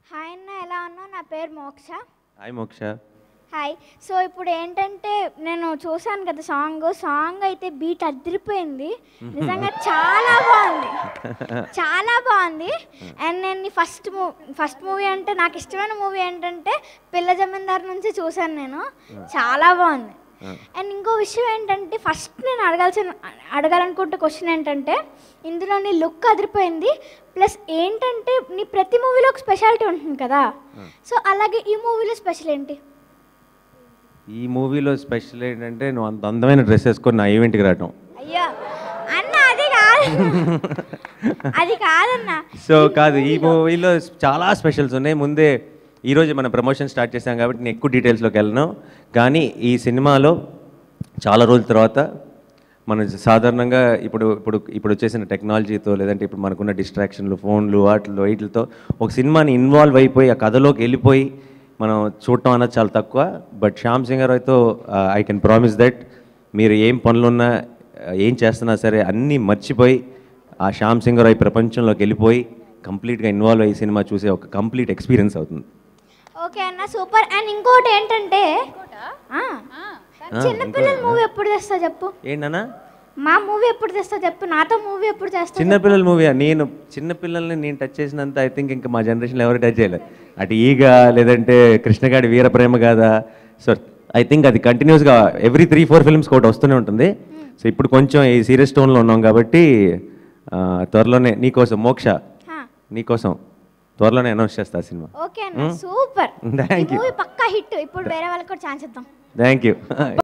Hi అన్న ఎలా ఉన్నావు నా పేరు మోక్ష హాయ్ మోక్ష హాయ్ సో ఇప్పుడు ఏంటంటే నేను చూశాను కదా సాంగ్ సాంగ్ అయితే బీట్ అదిరిపోయింది నిజంగా చాలా బాగుంది చాలా బాగుంది అండ్ నేను ఫస్ట్ మూ ఫస్ట్ మూవీ అంటే నాకు ఇష్టమైన మూవీ ఏంటంటే పిల్ల జమీందార్ నుంచి చూశాను నేను చాలా బాగుంది అండ్ ఇంకో విషయం ఏంటంటే ఫస్ట్ నేను అడగాల్సిన అడగాలనుకుంటే క్వశ్చన్ ఏంటంటే ఇందులో నీ లుక్ అదిరిపోయింది ప్లస్ ఏంటంటే నీ ప్రతి మూవీలో ఒక స్పెషాలిటీ ఉంటుంది కదా సో అలాగే ఈ మూవీలో స్పెషల్ ఏంటి ఈ మూవీలో స్పెషల్ ఏంటంటే నువ్వు అంత అందమైన డ్రెస్ వేసుకొని నా ఈవెంట్కి రావటం అయ్యో అన్న అది కాదు అది కాదన్న సో కాదు ఈ మూవీలో చాలా స్పెషల్స్ ఉన్నాయి ముందే ఈరోజు మనం ప్రమోషన్ స్టార్ట్ చేసాం కాబట్టి నేను ఎక్కువ డీటెయిల్స్లోకి వెళ్ళను కానీ ఈ సినిమాలో చాలా రోజుల తర్వాత మనం సాధారణంగా ఇప్పుడు ఇప్పుడు ఇప్పుడు వచ్చేసిన టెక్నాలజీతో లేదంటే ఇప్పుడు మనకున్న డిస్ట్రాక్షన్లు ఫోన్లు వాటిలో వీటితో ఒక సినిమాని ఇన్వాల్వ్ అయిపోయి ఆ కథలోకి వెళ్ళిపోయి మనం చూడటం అన్నది చాలా తక్కువ బట్ శ్యామ్ సింగ్ గారితో ఐ కెన్ ప్రామిస్ దట్ మీరు ఏం పనులున్నా ఆ, ఏం చేస్తున్నా సరే అన్నీ మర్చిపోయి ఆ శ్యామ్ సింగ్ రాయ్ ప్రపంచంలోకి వెళ్ళిపోయి కంప్లీట్గా ఇన్వాల్వ్ అయ్యి సినిమా చూసే ఒక కంప్లీట్ ఎక్స్పీరియన్స్ అవుతుంది ఓకే అన్న సూపర్ అండ్ ఇంకోటి ఏంటంటే ఆ, చిన్నపిల్లల మూవీ ఎప్పుడు తెస్తా చెప్పు ఏంటన్నా మా మూవీ ఎప్పుడు తెస్తా చెప్పు నాతో మూవీ ఎప్పుడు చేస్తా చిన్నపిల్లల మూవీ నేను చిన్నపిల్లల్ని నేను టచ్ చేసినంత ఐ థింక్ ఇంకా మా జనరేషన్లో ఎవరు టచ్ చేయలేదు అటు ఈగ లేదంటే కృష్ణగాడి వీర ప్రేమ గాథ సో ఐ థింక్ అది కంటిన్యూస్గా ఎవ్రీ త్రీ ఫోర్ ఫిల్మ్స్ ఒకటి వస్తూనే ఉంటుంది సో ఇప్పుడు కొంచెం ఈ సీరియస్ టోన్లో ఉన్నాం కాబట్టి ఆ, త్వరలోనే నీకోసం మోక్ష హా, నీకోసం త్వరలోనే అనౌన్స్ చేస్తా ఆ సినిమా ఓకే అన్న సూపర్ Thank you. మూవీ పక్కా హిట్ ఇప్పుడు వేరే వాళ్ళకి కూడా ఛాన్స్ ఇద్దాం థ్యాంక్ యూ